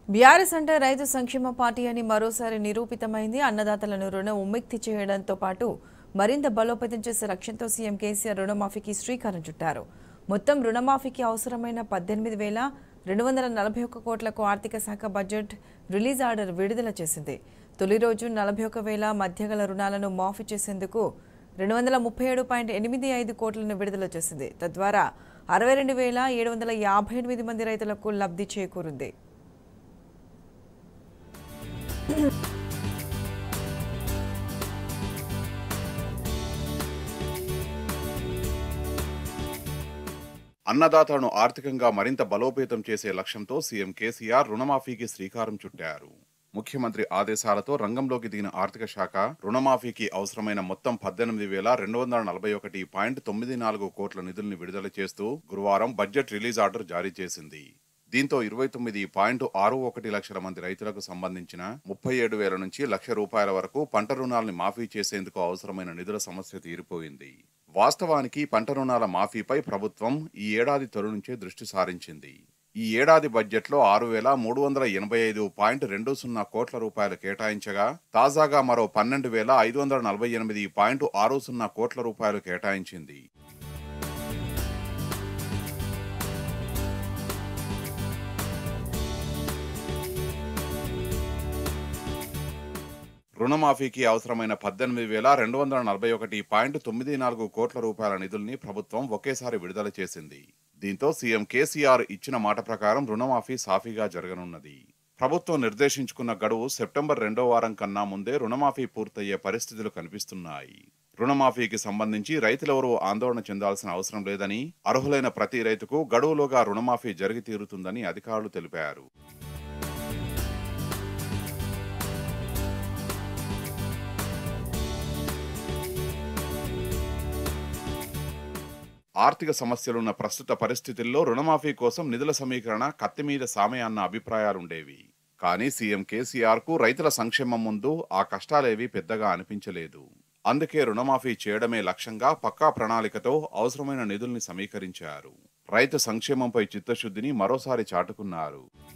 BRS అంటే రైతు సంక్షేమ పార్టీ అని మరోసారి నిరూపితమైంది అన్నదాతలను రుణం ఉమ్మెక్తి చేయడంతో పాటు మరింత బలోపేతం చేసే లక్ష్యంతో సీఎం కేసీఆర్ రుణమాఫీకి శ్రీకారం చుట్టారు మొత్తం రుణమాఫీకి అవసరమైన పద్దెనిమిది వేల రెండు వందల నలభై ఒక్క కోట్లకు ఆర్థిక శాఖ బడ్జెట్ రిలీజ్ ఆర్డర్ విడుదల చేసింది తొలి రోజు నలభై ఒక్క వేల మధ్యగల రుణాలను మాఫీ చేసేందుకు రెండు వందల ముప్పై ఏడు పాయింట్ ఎనిమిది ఐదు కోట్లను విడుదల చేసింది తద్వారా అరవై రెండు వేల ఏడు వందల యాభై ఎనిమిది మంది రైతులకు లబ్ధి చేకూరింది అన్నదాతలను ఆర్థికంగా మరింత బలోపేతం చేసే లక్ష్యంతో సీఎం కేసీఆర్ రుణమాఫీకి శ్రీకారం చుట్టారు ముఖ్యమంత్రి ఆదేశాలతో రంగంలోకి దిగిన ఆర్థిక శాఖ రుణమాఫీకి అవసరమైన మొత్తం పద్దెనిమిది వేల రెండు వందల నలభై ఒకటి పాయింట్ తొమ్మిది నాలుగు కోట్ల నిధుల్ని విడుదల చేస్తూ గురువారం బడ్జెట్ రిలీజ్ ఆర్డర్ జారీ చేసింది దీంతో ఇరవై తొమ్మిది పాయింట్ ఆరు ఒకటి లక్షల మంది రైతులకు సంబంధించిన ముప్పై ఏడు వేల నుంచి లక్ష రూపాయల వరకు పంట రుణాల్ని మాఫీ చేసేందుకు అవసరమైన నిధుల సమస్య తీరిపోయింది వాస్తవానికి పంట రుణాల మాఫీపై ప్రభుత్వం ఈ ఏడాది తొలి నుంచే దృష్టి సారించింది ఈ ఏడాది బడ్జెట్లో ఆరు వేల మూడు వందల ఎనభై ఐదు పాయింట్ రెండు సున్నా కోట్ల రూపాయలు కేటాయించగా తాజాగా మరో పన్నెండు వేల ఐదు వందల నలభై ఎనిమిది పాయింట్ ఆరు సున్నా కోట్ల రూపాయలు కేటాయించింది రుణమాఫీకి అవసరమైన పద్దెనిమిది వేల రెండు వందల నలభై ఒకటి పాయింట్ తొమ్మిది నాలుగు కోట్ల రూపాయల నిధుల్ని ప్రభుత్వం ఒకేసారి విడుదల చేసింది దీంతో సీఎం కేసీఆర్ ఇచ్చిన మాట ప్రకారం రుణమాఫీ సాఫీగా జరగనున్నది ప్రభుత్వం నిర్దేశించుకున్న గడువు సెప్టెంబర్ రెండో వారం కన్నా ముందే రుణమాఫీ పూర్తయ్యే పరిస్థితులు కనిపిస్తున్నాయి రుణమాఫీకి సంబంధించి రైతులెవరూ ఆందోళన చెందాల్సిన అవసరం లేదని అర్హులైన ప్రతి రైతుకు గడువులోగా రుణమాఫీ జరిగి తీరుతుందని అధికారులు తెలిపారు ఆర్థిక సమస్యలున్న ప్రస్తుత పరిస్థితుల్లో రుణమాఫీ కోసం నిధుల సమీకరణ కత్తి మీద సామే అన్న అభిప్రాయాలుండేవి కానీ సీఎం కేసీఆర్ కు రైతుల సంక్షేమం ముందు ఆ కష్టాలేవీ పెద్దగా అనిపించలేదు అందుకే రుణమాఫీ చేయడమే లక్ష్యంగా పక్కా ప్రణాళికతో అవసరమైన నిధుల్ని సమీకరించారు రైతు సంక్షేమంపై చిత్తశుద్ధిని మరోసారి చాటుకున్నారు